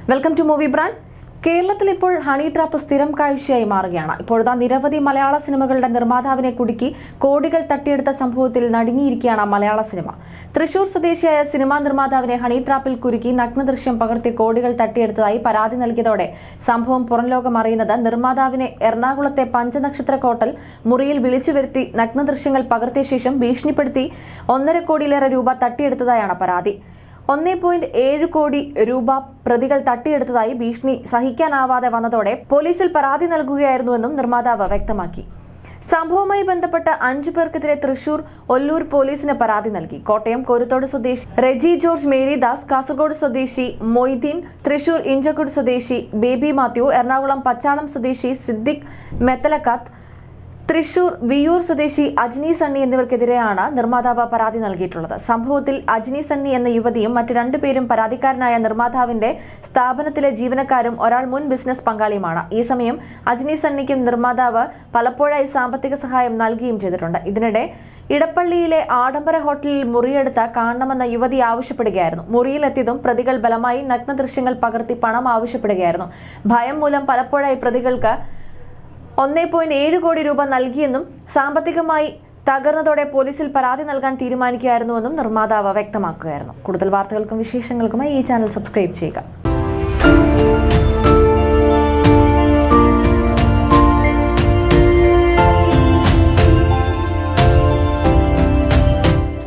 welcome to movie brand കേരളത്തിൽ ഇപ്പോൾ honey trap സ്ഥിരം കാഴ്ചയായി മാറുകയാണ് ഇപ്പോഴത്തെ നിരവധി മലയാള സിനിമകളുടെ നിർമ്മാതാവിനെ കുടുക്കി കോടികൾ തട്ടിയെടുത്ത സംഭവത്തിൽ നടുങ്ങിയിരിക്കുകയാണ് മലയാള സിനിമ തൃശൂർ സ്വദേശിയായ സിനിമാ നിർമ്മാതാവിനെ ഹണി ട്രാപ്പിൽ കുരുക്കി നഗ്നദൃശ്യം പകർത്തി കോടികൾ തട്ടിയെടുത്തതായി പരാതി നൽകിയതോടെ സംഭവം പുറംലോകം അറിയുന്നത് നിർമ്മാതാവിനെ എറണാകുളത്തെ പഞ്ചനക്ഷത്ര ഹോട്ടൽ മുറിയിൽ വിളിച്ചു വരുത്തി നഗ്നദൃശ്യങ്ങൾ പകർത്തിയ ശേഷം ഭീഷണിപ്പെടുത്തി ഒന്നര കോടിയിലേറെ രൂപ തട്ടിയെടുത്തതായാണ് പരാതി ഒന്നേ പോയിന്റ് ഏഴ് കോടി രൂപ പ്രതികൾ തട്ടിയെടുത്തതായി ഭീഷണി സഹിക്കാനാവാതെ വന്നതോടെ പോലീസിൽ പരാതി നൽകുകയായിരുന്നുവെന്നും നിർമ്മാതാവ് വ്യക്തമാക്കി സംഭവവുമായി ബന്ധപ്പെട്ട് അഞ്ചു പേർക്കെതിരെ തൃശൂർ ഒല്ലൂർ പോലീസിന് പരാതി നൽകി കോട്ടയം കോരുത്തോട് സ്വദേശി റെജി ജോർജ് മേരിദാസ് കാസർഗോഡ് സ്വദേശി മൊയ്തീൻ തൃശൂർ ഇഞ്ചക്കുട് സ്വദേശി ബേബി മാത്യു എറണാകുളം പച്ചാളം സ്വദേശി സിദ്ദിഖ് മെത്തലക്കാത്ത് തൃശൂർ വിയൂർ സ്വദേശി അജ്നി സണ്ണി എന്നിവർക്കെതിരെയാണ് നിർമ്മാതാവ് പരാതി നൽകിയിട്ടുള്ളത് സംഭവത്തിൽ അജ്നി സണ്ണി എന്ന യുവതിയും മറ്റ് രണ്ടുപേരും പരാതിക്കാരനായ നിർമ്മാതാവിന്റെ സ്ഥാപനത്തിലെ ജീവനക്കാരും ഒരാൾ മുൻ ബിസിനസ് പങ്കാളിയുമാണ് ഈ സമയം അജ്നി സണ്ണിക്കും നിർമ്മാതാവ് പലപ്പോഴായി സാമ്പത്തിക സഹായം നൽകുകയും ചെയ്തിട്ടുണ്ട് ഇതിനിടെ ഇടപ്പള്ളിയിലെ ആഡംബര ഹോട്ടലിൽ മുറിയെടുത്ത കാണണമെന്ന യുവതി ആവശ്യപ്പെടുകയായിരുന്നു മുറിയിലെത്തിയതും പ്രതികൾ ബലമായി നഗ്നദൃശ്യങ്ങൾ പകർത്തി പണം ആവശ്യപ്പെടുകയായിരുന്നു ഭയം മൂലം പലപ്പോഴായി പ്രതികൾക്ക് ഒന്നേ പോയിന്റ് ഏഴ് കോടി രൂപ നൽകിയെന്നും സാമ്പത്തികമായി തകർന്നതോടെ പോലീസിൽ പരാതി നൽകാൻ തീരുമാനിക്കുകയായിരുന്നുവെന്നും നിർമ്മാതാവ് വ്യക്തമാക്കുകയായിരുന്നു കൂടുതൽ വാർത്തകൾക്കും വിശേഷങ്ങൾക്കുമായി ഈ ചാനൽ സബ്സ്ക്രൈബ് ചെയ്യുക